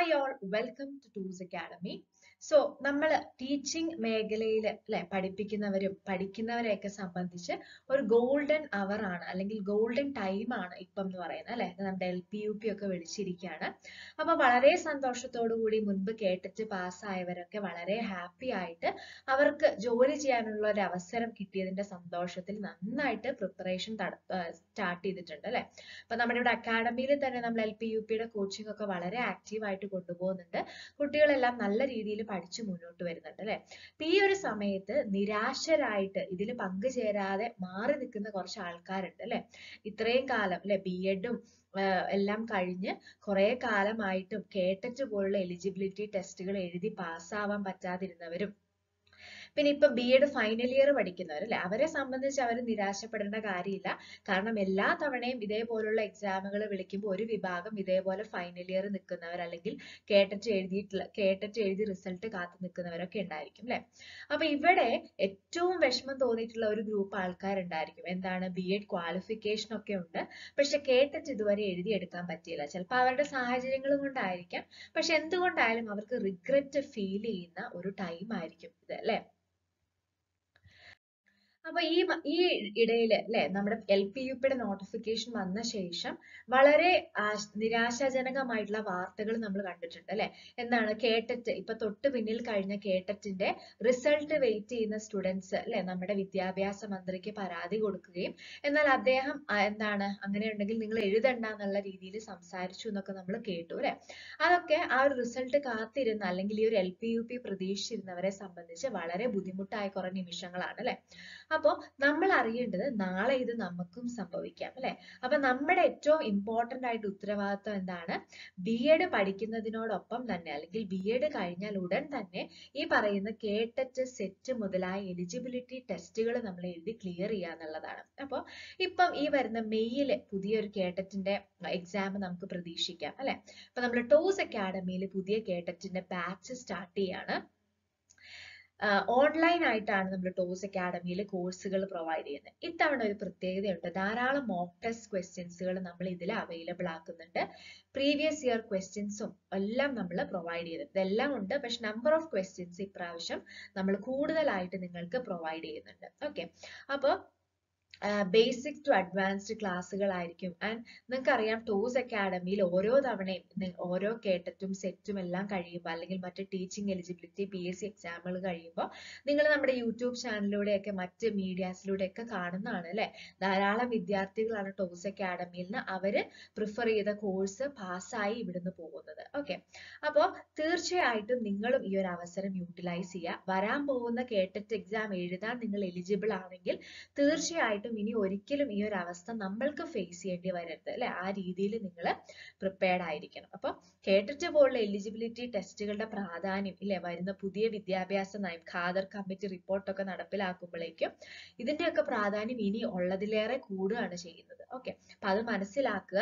hi all welcome to Toss academy so നമ്മൾ teaching മേഖലയിൽ അല്ലെ പഠിപ്പിക്കുന്നവരും പഠിക്കുന്നവരെയൊക്കെ സംബന്ധിച്ച് ഒരു ഗോൾഡൻ അവർ ആണ് അല്ലെങ്കിൽ ഗോൾഡൻ ടൈം ആണ് ഇപ്പം എന്ന് പറയുന്നത് അല്ലെ നമ്മുടെ എൽ പി യു പി ഒക്കെ വിളിച്ചിരിക്കുകയാണ് അപ്പൊ വളരെ സന്തോഷത്തോടു കൂടി മുൻപ് കേട്ടിട്ട് പാസ്സായവരൊക്കെ വളരെ ഹാപ്പി ആയിട്ട് അവർക്ക് ജോലി ചെയ്യാനുള്ള ഒരു അവസരം കിട്ടിയതിന്റെ സന്തോഷത്തിൽ നന്നായിട്ട് പ്രിപ്പറേഷൻ സ്റ്റാർട്ട് ചെയ്തിട്ടുണ്ട് അല്ലെ അപ്പൊ നമ്മുടെ ഇവിടെ അക്കാഡമിയിൽ തന്നെ നമ്മൾ എൽ പി യു പിയുടെ കോച്ചിങ് ഒക്കെ വളരെ ആക്റ്റീവ് ആയിട്ട് കൊണ്ടുപോകുന്നുണ്ട് കുട്ടികളെല്ലാം നല്ല രീതിയിൽ പഠിച്ചു മുന്നോട്ട് വരുന്നുണ്ട് അല്ലെ അപ്പൊ ഈ ഒരു സമയത്ത് നിരാശരായിട്ട് ഇതിൽ പങ്കുചേരാതെ മാറി നിൽക്കുന്ന കുറച്ച് ആൾക്കാരുണ്ട് അല്ലെ ഇത്രയും കാലം അല്ലെ ബി എഡും എല്ലാം കഴിഞ്ഞ് കുറെ കാലമായിട്ടും കേട്ടറ്റ് പോലുള്ള എലിജിബിലിറ്റി ടെസ്റ്റുകൾ എഴുതി പാസ്സാവാൻ പറ്റാതിരുന്നവരും പിന്നെ ഇപ്പൊ ബി എഡ് ഫൈനൽ ഇയർ പഠിക്കുന്നവർ അല്ലെ അവരെ സംബന്ധിച്ച് അവർ നിരാശപ്പെടേണ്ട കാര്യമില്ല കാരണം എല്ലാ തവണയും ഇതേപോലുള്ള എക്സാമുകൾ വിളിക്കുമ്പോൾ ഒരു വിഭാഗം ഇതേപോലെ ഫൈനൽ ഇയർ നിൽക്കുന്നവർ അല്ലെങ്കിൽ കേട്ടിട്ട് എഴുതിയിട്ടുള്ള കേട്ടിട്ട് എഴുതി റിസൾട്ട് കാത്തു നിൽക്കുന്നവരൊക്കെ ഉണ്ടായിരിക്കും അല്ലെ അപ്പൊ ഇവിടെ ഏറ്റവും വിഷമം തോന്നിയിട്ടുള്ള ഒരു ഗ്രൂപ്പ് ആൾക്കാരുണ്ടായിരിക്കും എന്താണ് ബി എഡ് ക്വാളിഫിക്കേഷൻ ഒക്കെ ഉണ്ട് പക്ഷെ കേട്ടിട്ട് ഇതുവരെ എഴുതിയെടുക്കാൻ പറ്റിയില്ല ചിലപ്പോൾ അവരുടെ സാഹചര്യങ്ങൾ കൊണ്ടായിരിക്കാം പക്ഷെ എന്തുകൊണ്ടായാലും അവർക്ക് റിഗ്രറ്റ് ഫീൽ ചെയ്യുന്ന ഒരു ടൈം ആയിരിക്കും ഇത് അല്ലെ അപ്പൊ ഈ ഈ ഇടയില് അല്ലെ നമ്മുടെ എൽ പി യു പിയുടെ നോട്ടിഫിക്കേഷൻ വന്ന ശേഷം വളരെ നിരാശാജനകമായിട്ടുള്ള വാർത്തകൾ നമ്മൾ കണ്ടിട്ടുണ്ട് അല്ലെ എന്താണ് കേട്ടറ്റ് ഇപ്പൊ തൊട്ട് പിന്നിൽ കഴിഞ്ഞ കേട്ടറ്റിന്റെ റിസൾട്ട് വെയിറ്റ് ചെയ്യുന്ന സ്റ്റുഡൻസ് അല്ലെ നമ്മുടെ വിദ്യാഭ്യാസ മന്ത്രിക്ക് പരാതി കൊടുക്കുകയും എന്നാൽ അദ്ദേഹം എന്താണ് അങ്ങനെ ഉണ്ടെങ്കിൽ നിങ്ങൾ എഴുതണ്ട എന്നുള്ള രീതിയിൽ സംസാരിച്ചു എന്നൊക്കെ നമ്മൾ കേട്ടു അല്ലെ അതൊക്കെ ആ ഒരു റിസൾട്ട് കാത്തിരുന്ന അല്ലെങ്കിൽ ഈ ഒരു എൽ പി യു പി പ്രതീക്ഷിച്ചിരുന്നവരെ സംബന്ധിച്ച് വളരെ ബുദ്ധിമുട്ടായ കുറെ നിമിഷങ്ങളാണ് അല്ലെ അപ്പോ നമ്മൾ അറിയേണ്ടത് നാളെ ഇത് നമുക്കും സംഭവിക്കാം അല്ലെ അപ്പൊ നമ്മുടെ ഏറ്റവും ഇമ്പോർട്ടന്റ് ആയിട്ട് ഉത്തരവാദിത്വം എന്താണ് ബി എഡ് പഠിക്കുന്നതിനോടൊപ്പം തന്നെ അല്ലെങ്കിൽ ബി എഡ് കഴിഞ്ഞാൽ ഉടൻ തന്നെ ഈ പറയുന്ന കേട്ടറ്റ് സെറ്റ് മുതലായ എലിജിബിലിറ്റി ടെസ്റ്റുകൾ നമ്മൾ എഴുതി ക്ലിയർ ചെയ്യുക എന്നുള്ളതാണ് അപ്പോൾ ഇപ്പം ഈ വരുന്ന മെയ്യില് പുതിയൊരു കേട്ടറ്റിന്റെ എക്സാം നമുക്ക് പ്രതീക്ഷിക്കാം അല്ലെ അപ്പൊ നമ്മൾ ടോസ് അക്കാഡമിയിൽ പുതിയ കേട്ടറ്റിന്റെ ബാച്ച് സ്റ്റാർട്ട് ചെയ്യാണ് ഓൺലൈൻ ആയിട്ടാണ് നമ്മൾ ടോസ് അക്കാഡമിയിൽ കോഴ്സുകൾ പ്രൊവൈഡ് ചെയ്യുന്നത് ഇത്തവണ ഒരു പ്രത്യേകതയുണ്ട് ധാരാളം മോക്ക് ടെസ്റ്റ് ക്വസ്റ്റ്യൻസുകൾ നമ്മൾ ഇതിൽ അവൈലബിൾ ആക്കുന്നുണ്ട് പ്രീവിയസ് ഇയർ ക്വസ്റ്റ്യൻസും എല്ലാം നമ്മൾ പ്രൊവൈഡ് ചെയ്തിട്ടുണ്ട് ഇതെല്ലാം ഉണ്ട് പക്ഷെ നമ്പർ ഓഫ് ക്വസ്റ്റ്യൻസ് ഇപ്രാവശ്യം നമ്മൾ കൂടുതലായിട്ട് നിങ്ങൾക്ക് പ്രൊവൈഡ് ചെയ്യുന്നുണ്ട് ഓക്കെ അപ്പോൾ ബേസിക് ടു അഡ്വാൻസ്ഡ് ക്ലാസ്സുകളായിരിക്കും ആൻഡ് നിങ്ങൾക്ക് അറിയാം ടോസ് അക്കാഡമിയിൽ ഓരോ തവണയും ഓരോ കേട്ടറ്റും സെറ്റും എല്ലാം കഴിയുമ്പോൾ അല്ലെങ്കിൽ മറ്റ് teaching eligibility P S C എക്സാമുകൾ കഴിയുമ്പോൾ നിങ്ങൾ നമ്മുടെ യൂട്യൂബ് ചാനലിലൂടെയൊക്കെ മറ്റ് മീഡിയാസിലൂടെയൊക്കെ കാണുന്നതാണ് അല്ലെ ധാരാളം വിദ്യാർത്ഥികളാണ് ടോസ് അക്കാഡമിയിൽ നിന്ന് അവര് പ്രിഫർ ചെയ്ത കോഴ്സ് പാസ്സായി ഇവിടുന്ന് പോകുന്നത് ഓക്കെ അപ്പോൾ തീർച്ചയായിട്ടും നിങ്ങളും ഈ ഒരു അവസരം യൂട്ടിലൈസ് ചെയ്യുക വരാൻ പോകുന്ന കേട്ടറ്റ് എക്സാം എഴുതാൻ നിങ്ങൾ എലിജിബിൾ ആണെങ്കിൽ തീർച്ചയായിട്ടും ഇനി ഒരിക്കലും ഈ ഒരു അവസ്ഥ നമ്മൾക്ക് ഫേസ് ചെയ്യേണ്ടി വരരുത് അല്ലെ ആ രീതിയിൽ നിങ്ങൾ പ്രിപ്പയർഡ് ആയിരിക്കണം അപ്പൊ കേട്ടിട്ട് പോലുള്ള എലിജിബിലിറ്റി ടെസ്റ്റുകളുടെ പ്രാധാന്യം ഇല്ലേ വരുന്ന പുതിയ വിദ്യാഭ്യാസ നയം ഖാദർ കമ്മിറ്റി റിപ്പോർട്ടൊക്കെ നടപ്പിലാക്കുമ്പോഴേക്കും ഇതിന്റെയൊക്കെ പ്രാധാന്യം ഇനി ഉള്ളതിലേറെ കൂടുകയാണ് ചെയ്യുന്നത് ഓക്കെ അപ്പൊ അത് മനസ്സിലാക്കുക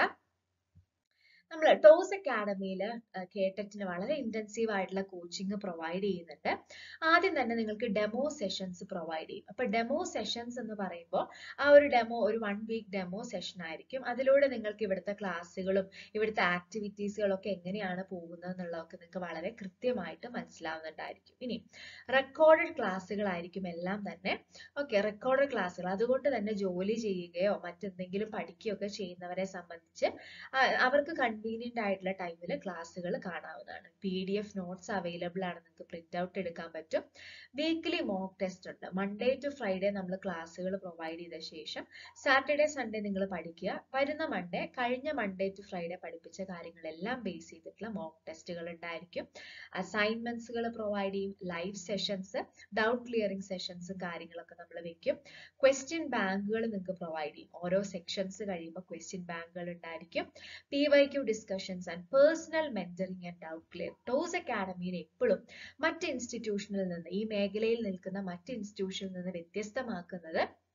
നമ്മൾ ടോസ് അക്കാഡമിയിൽ കേട്ടറ്റിന് വളരെ ഇന്റൻസീവ് ആയിട്ടുള്ള കോച്ചിങ് പ്രൊവൈഡ് ചെയ്യുന്നുണ്ട് ആദ്യം തന്നെ നിങ്ങൾക്ക് ഡെമോ സെഷൻസ് പ്രൊവൈഡ് ചെയ്യും അപ്പൊ ഡെമോ സെഷൻസ് എന്ന് പറയുമ്പോൾ ആ ഒരു ഡെമോ ഒരു വൺ വീക്ക് ഡെമോ സെഷൻ ആയിരിക്കും അതിലൂടെ നിങ്ങൾക്ക് ഇവിടുത്തെ ക്ലാസ്സുകളും ഇവിടുത്തെ ആക്ടിവിറ്റീസുകളും ഒക്കെ എങ്ങനെയാണ് പോകുന്നത് എന്നുള്ളതൊക്കെ നിങ്ങൾക്ക് വളരെ കൃത്യമായിട്ട് മനസ്സിലാവുന്നുണ്ടായിരിക്കും ഇനി റെക്കോർഡഡ് ക്ലാസ്സുകളായിരിക്കും എല്ലാം തന്നെ ഓക്കെ റെക്കോർഡഡ് ക്ലാസ്സുകൾ അതുകൊണ്ട് തന്നെ ജോലി ചെയ്യുകയോ മറ്റെന്തെങ്കിലും പഠിക്കുകയോ ഒക്കെ ചെയ്യുന്നവരെ സംബന്ധിച്ച് അവർക്ക് കൺവീനിയന്റ് ആയിട്ടുള്ള ടൈമിൽ ക്ലാസ്സുകൾ കാണാവുന്നതാണ് P D F notes available ആണ് നിങ്ങൾക്ക് പ്രിന്റ് ഔട്ട് എടുക്കാൻ പറ്റും വീക്ക്ലി മോക്ക് ടെസ്റ്റ് ഉണ്ട് മൺഡേ ടു ഫ്രൈഡേ നമ്മൾ ക്ലാസ്സുകൾ പ്രൊവൈഡ് ചെയ്ത ശേഷം സാറ്റർഡേ സൺഡേ നിങ്ങൾ പഠിക്കുക വരുന്ന മൺഡേ കഴിഞ്ഞ മൺഡേ ടു ഫ്രൈഡേ പഠിപ്പിച്ച കാര്യങ്ങളെല്ലാം ബേസ് ചെയ്തിട്ടുള്ള മോക്ക് ടെസ്റ്റുകൾ ഉണ്ടായിരിക്കും അസൈൻമെന്റ്സുകൾ പ്രൊവൈഡ് ചെയ്യും ലൈവ് സെഷൻസ് ഡൗട്ട് ക്ലിയറിംഗ് സെഷൻസും കാര്യങ്ങളൊക്കെ നമ്മൾ വെക്കും ക്വസ്റ്റ്യൻ ബാങ്കുകൾ നിങ്ങൾക്ക് പ്രൊവൈഡ് ചെയ്യും ഓരോ സെക്ഷൻസ് കഴിയുമ്പോൾ ക്വസ്റ്റ്യൻ ബാങ്കുകൾ ഉണ്ടായിരിക്കും P Y Q discussions and personal mentoring and doubt clear Toss അക്കാഡമിയിൽ എപ്പോഴും മറ്റ് ഇൻസ്റ്റിറ്റ്യൂഷനിൽ നിന്ന് ഈ മേഖലയിൽ നിൽക്കുന്ന മറ്റ് ഇൻസ്റ്റിറ്റ്യൂഷനിൽ നിന്ന് വ്യത്യസ്തമാക്കുന്നത്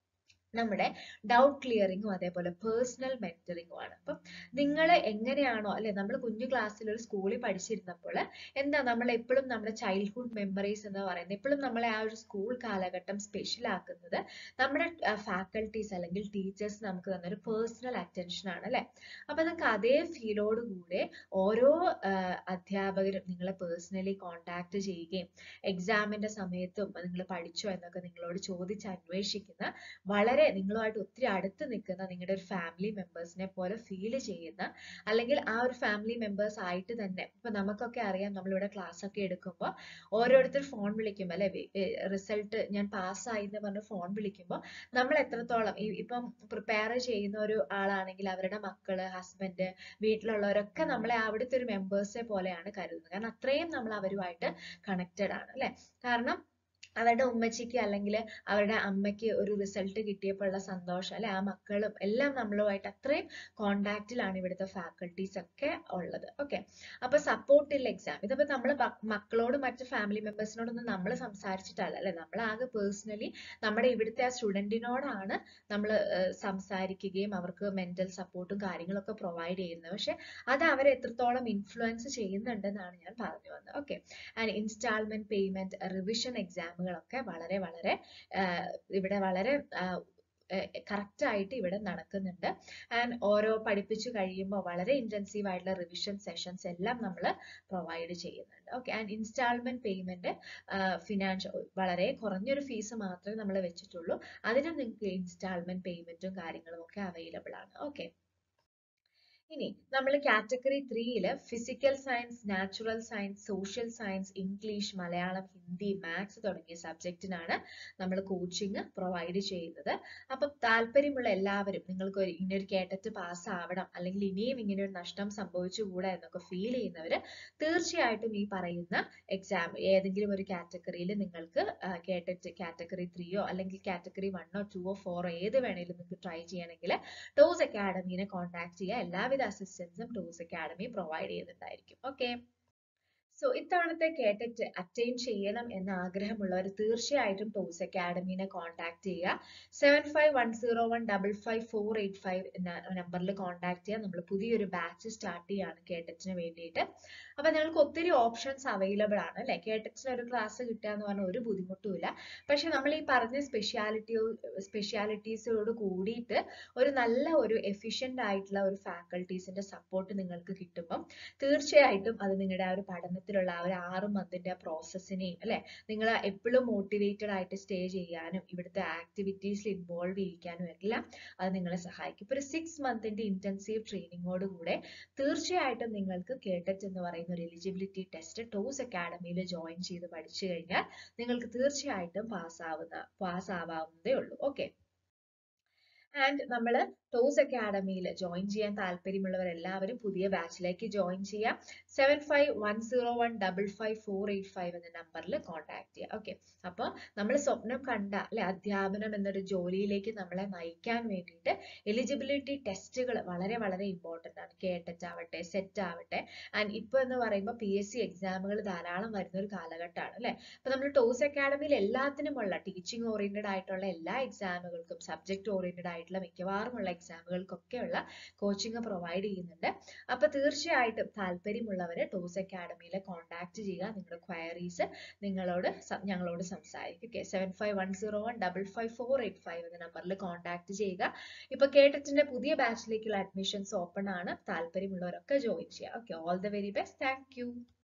നമ്മുടെ ഡൗട്ട് ക്ലിയറിങ്ങും അതേപോലെ പേഴ്സണൽ മെന്ററിങ്ങും ആണ് അപ്പം നിങ്ങൾ എങ്ങനെയാണോ അല്ലെ നമ്മൾ കുഞ്ഞു ക്ലാസ്സിൽ ഒരു സ്കൂളിൽ പഠിച്ചിരുന്നപ്പോൾ എന്താ നമ്മൾ എപ്പോഴും നമ്മുടെ ചൈൽഡ്ഹുഡ് മെമ്മറീസ് എന്ന് പറയുന്നത് എപ്പോഴും നമ്മളെ ആ ഒരു സ്കൂൾ കാലഘട്ടം സ്പെഷ്യൽ ആക്കുന്നത് നമ്മുടെ ഫാക്കൽറ്റീസ് അല്ലെങ്കിൽ ടീച്ചേഴ്സ് നമുക്ക് തന്നൊരു പേഴ്സണൽ അറ്റൻഷൻ ആണ് അല്ലെ അപ്പൊ നിങ്ങൾക്ക് അതേ ഫീലോട് കൂടെ ഓരോ അധ്യാപകരും നിങ്ങളെ പേഴ്സണലി കോണ്ടാക്ട് ചെയ്യുകയും എക്സാമിന്റെ സമയത്തും നിങ്ങൾ പഠിച്ചോ എന്നൊക്കെ നിങ്ങളോട് ചോദിച്ച് അന്വേഷിക്കുന്ന വളരെ നിങ്ങളുമായിട്ട് ഒത്തിരി അടുത്ത് നിൽക്കുന്ന നിങ്ങളുടെ ഒരു ഫാമിലി മെമ്പേഴ്സിനെ പോലെ ഫീൽ ചെയ്യുന്ന അല്ലെങ്കിൽ ആ ഒരു ഫാമിലി മെമ്പേഴ്സ് ആയിട്ട് തന്നെ ഇപ്പൊ നമുക്കൊക്കെ അറിയാം നമ്മളിവിടെ ക്ലാസ് ഒക്കെ എടുക്കുമ്പോൾ ഓരോരുത്തർ ഫോൺ വിളിക്കുമ്പോൾ അല്ലെ റിസൾട്ട് ഞാൻ പാസ്സായി എന്ന് പറഞ്ഞ് ഫോൺ വിളിക്കുമ്പോൾ നമ്മൾ എത്രത്തോളം ഈ ഇപ്പം പ്രിപ്പയർ ചെയ്യുന്ന ഒരു ആളാണെങ്കിൽ അവരുടെ മക്കള് ഹസ്ബൻഡ് വീട്ടിലുള്ളവരൊക്കെ നമ്മളെ അവിടുത്തെ ഒരു മെമ്പേഴ്സെ പോലെയാണ് കരുതുന്നത് കാരണം അത്രയും നമ്മൾ അവരുമായിട്ട് കണക്റ്റഡ് ആണ് അല്ലെ കാരണം അവരുടെ ഉമ്മച്ചിക്ക് അല്ലെങ്കിൽ അവരുടെ അമ്മയ്ക്ക് ഒരു റിസൾട്ട് കിട്ടിയപ്പോഴുള്ള സന്തോഷം അല്ലെ ആ മക്കളും എല്ലാം നമ്മളുമായിട്ട് അത്രയും കോണ്ടാക്റ്റിലാണ് ഇവിടുത്തെ ഫാക്കൽറ്റീസ് ഒക്കെ ഉള്ളത് ഓക്കെ അപ്പൊ സപ്പോർട്ടിൽ എക്സാം ഇതിപ്പോ നമ്മൾ മക്കളോടും മറ്റ് ഫാമിലി മെമ്പേഴ്സിനോടൊന്നും നമ്മൾ സംസാരിച്ചിട്ടല്ല അല്ലെ നമ്മൾ ആകെ പേഴ്സണലി നമ്മുടെ ഇവിടുത്തെ ആ സ്റ്റുഡന്റിനോടാണ് നമ്മൾ സംസാരിക്കുകയും അവർക്ക് മെന്റൽ സപ്പോർട്ടും കാര്യങ്ങളൊക്കെ പ്രൊവൈഡ് ചെയ്യുന്നത് പക്ഷെ അത് അവരെ എത്രത്തോളം ഇൻഫ്ലുവൻസ് ചെയ്യുന്നുണ്ടെന്നാണ് ഞാൻ പറഞ്ഞു വന്നത് okay and instalment payment revision എക്സാമുകളൊക്കെ വളരെ വളരെ ഇവിടെ വളരെ കറക്റ്റ് ആയിട്ട് ഇവിടെ നടക്കുന്നുണ്ട് ആൻഡ് ഓരോ പഠിപ്പിച്ചു കഴിയുമ്പോൾ വളരെ ഇന്റൻസീവ് ആയിട്ടുള്ള റിവിഷൻ സെഷൻസ് എല്ലാം നമ്മൾ പ്രൊവൈഡ് ചെയ്യുന്നുണ്ട് okay and instalment payment financial വളരെ കുറഞ്ഞൊരു ഫീസ് മാത്രമേ നമ്മൾ വെച്ചിട്ടുള്ളൂ അതിന് നിങ്ങൾക്ക് ഇൻസ്റ്റാൾമെന്റ് പേയ്മെന്റും കാര്യങ്ങളും ഒക്കെ അവൈലബിൾ ആണ് ഓക്കെ ഇനി നമ്മൾ കാറ്റഗറി ത്രീയില് physical science natural science social science English Malayalam Hindi maths തുടങ്ങിയ സബ്ജക്റ്റിനാണ് നമ്മൾ കോച്ചിങ് പ്രൊവൈഡ് ചെയ്യുന്നത് അപ്പം താല്പര്യമുള്ള എല്ലാവരും നിങ്ങൾക്ക് ഒരു ഇങ്ങനൊരു കേട്ടറ്റ് പാസ് ആവണം അല്ലെങ്കിൽ ഇനിയും ഇങ്ങനെ ഒരു നഷ്ടം സംഭവിച്ചുകൂടാ എന്നൊക്കെ ഫീൽ ചെയ്യുന്നവർ തീർച്ചയായിട്ടും ഈ പറയുന്ന എക്സാം ഏതെങ്കിലും ഒരു കാറ്റഗറിയിൽ നിങ്ങൾക്ക് കേട്ടറ്റ് കാറ്റഗറി ത്രീയോ അല്ലെങ്കിൽ കാറ്റഗറി വണ്ണോ ടുവോ ഫോറോ ഏത് വേണേലും നിങ്ങൾക്ക് ട്രൈ ചെയ്യണമെങ്കിൽ ടോസ് അക്കാഡമീനെ കോൺടാക്ട് ചെയ്യുക എല്ലാവിധ അസിസ്റ്റൻസും ടോസ് അക്കാഡമി പ്രൊവൈഡ് ചെയ്യുന്നുണ്ടായിരിക്കും ഓക്കെ സോ ഇത്തവണത്തെ കേട്ടറ്റ് അറ്റൈൻ ചെയ്യണം എന്ന ആഗ്രഹമുള്ളവർ തീർച്ചയായിട്ടും ടോസ് അക്കാഡമീനെ കോൺടാക്ട് ചെയ്യുക seven five one zero one double five four eight five എന്ന നമ്പറിൽ കോൺടാക്ട് ചെയ്യുക നമ്മൾ പുതിയൊരു ബാച്ച് സ്റ്റാർട്ട് ചെയ്യാണ് കേട്ടറ്റിന് വേണ്ടിയിട്ട് അപ്പൊ നിങ്ങൾക്ക് ഒത്തിരി ഓപ്ഷൻസ് അവൈലബിൾ ആണ് അല്ലെ കേട്ടറ്റിന് ഒരു ക്ലാസ് കിട്ടുക എന്ന് പറഞ്ഞാൽ ഒരു ബുദ്ധിമുട്ടുമില്ല പക്ഷെ നമ്മൾ ഈ പറഞ്ഞ സ്പെഷ്യാലിറ്റിയോ സ്പെഷ്യാലിറ്റീസോട് കൂടിയിട്ട് ഒരു നല്ല ഒരു എഫിഷ്യന്റ് ആയിട്ടുള്ള ഒരു ഫാക്കൽറ്റീസിന്റെ സപ്പോർട്ട് നിങ്ങൾക്ക് കിട്ടുമ്പം തീർച്ചയായിട്ടും അത് നിങ്ങളുടെ ആ ഒരു പഠനത്തിലുള്ള ആ ഒരു ആറ് മന്തിന്റെ പ്രോസസ്സിനെയും അല്ലെ നിങ്ങൾ എപ്പോഴും മോട്ടിവേറ്റഡ് ആയിട്ട് സ്റ്റേ ചെയ്യാനും ഇവിടുത്തെ ആക്ടിവിറ്റീസിൽ ഇൻവോൾവ് ചെയ്യിക്കാനും എല്ലാം അത് നിങ്ങളെ സഹായിക്കും ഇപ്പൊ ഒരു സിക്സ് മന്തിന്റെ ഇന്റൻസീവ് ട്രെയിനിങ്ങോട് കൂടെ തീർച്ചയായിട്ടും നിങ്ങൾക്ക് കേട്ടറ്റ് എന്ന് പറയുന്ന ഒരു എലിജിബിലിറ്റി ടെസ്റ്റ് ടോസ് അക്കാഡമിയിൽ ജോയിൻ ചെയ്ത് പഠിച്ചു കഴിഞ്ഞാൽ നിങ്ങൾക്ക് തീർച്ചയായിട്ടും പാസ് ആവുന്ന പാസ് ആവാവുന്നതേ ഉള്ളൂ ഓക്കെ ആൻഡ് നമ്മൾ ടോസ് അക്കാഡമിയിൽ ജോയിൻ ചെയ്യാൻ താല്പര്യമുള്ളവർ എല്ലാവരും പുതിയ ബാച്ചിലേക്ക് ജോയിൻ ചെയ്യാം seven five one zero one double five four eight five എന്ന നമ്പറിൽ കോൺടാക്ട് ചെയ്യാം ഓക്കെ അപ്പോൾ നമ്മൾ സ്വപ്നം കണ്ട അല്ലെ അധ്യാപനം എന്നൊരു ജോലിയിലേക്ക് നമ്മളെ നയിക്കാൻ വേണ്ടിയിട്ട് എലിജിബിലിറ്റി ടെസ്റ്റുകൾ വളരെ വളരെ ഇമ്പോർട്ടൻ്റ് ആണ് കേട്ടറ്റ് ആവട്ടെ സെറ്റ് ആവട്ടെ ആൻഡ് ഇപ്പോൾ എന്ന് പറയുമ്പോൾ പി എസ് സി എക്സാമുകൾ ധാരാളം വരുന്ന ഒരു കാലഘട്ടമാണ് അല്ലെ അപ്പോൾ നമ്മൾ ടോസ് അക്കാഡമിയിൽ എല്ലാത്തിനുമുള്ള ടീച്ചിങ് ഓറിയന്റഡ് ആയിട്ടുള്ള എല്ലാ എക്സാമുകൾക്കും സബ്ജക്ട് ഓറിയന്റഡ് ആയിട്ടുള്ള മിക്കവാറുമുള്ള എക്സാമുകൾക്കൊക്കെയുള്ള കോച്ചിങ് പ്രൊവൈഡ് ചെയ്യുന്നുണ്ട് അപ്പൊ തീർച്ചയായിട്ടും താല്പര്യമുള്ളവര് ടോസ് അക്കാഡമിയിലെ കോൺടാക്ട് ചെയ്യുക നിങ്ങളുടെ ക്വയറീസ് നിങ്ങളോട് ഞങ്ങളോട് സംസാരിക്കും okay seven five one zero one double five four eight five എന്ന നമ്പറിൽ കോൺടാക്ട് ചെയ്യുക ഇപ്പൊ കേട്ടിട്ടിന്റെ പുതിയ ബാച്ചിലേക്കുള്ള അഡ്മിഷൻസ് ഓപ്പൺ ആണ് താല്പര്യമുള്ളവരൊക്കെ ജോയിൻ ചെയ്യുക okay all the very best thank U